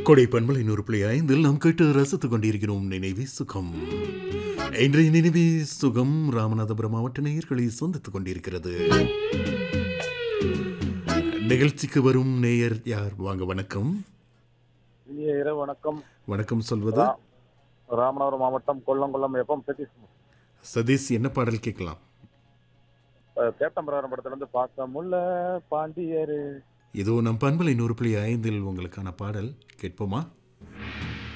கொடை பண்பலை நூறு புள்ளி ஐந்தில் நாம் கேட்டு ரசித்துக் கொண்டிருக்கிறோம் நினைவே சுகம் இன்றைய நினைவே சுகம் ராமநாதபுரம் மாவட்ட நேயர்களை சந்தித்துக் கொண்டிருக்கிறது நிகழ்ச்சிக்கு வரும் நேயர் யார் வாங்க வணக்கம் இனிய இரவு வணக்கம் வணக்கம் சொல்வது ரா- ராமநாதபுரம் மாவட்டம் கொல்லங்குளம் எஃப்எம் சதீஷ் சதீஷ் என்ன பாடல் கேட்கலாம் அஹ், தேட்டம்பரம் படத்துல இருந்து பாக்கமுள்ள பாண்டியரு இதோ நம் பண்பலை நூறு புள்ளி ஐந்தில் உங்களுக்கான பாடல் கேட்போமா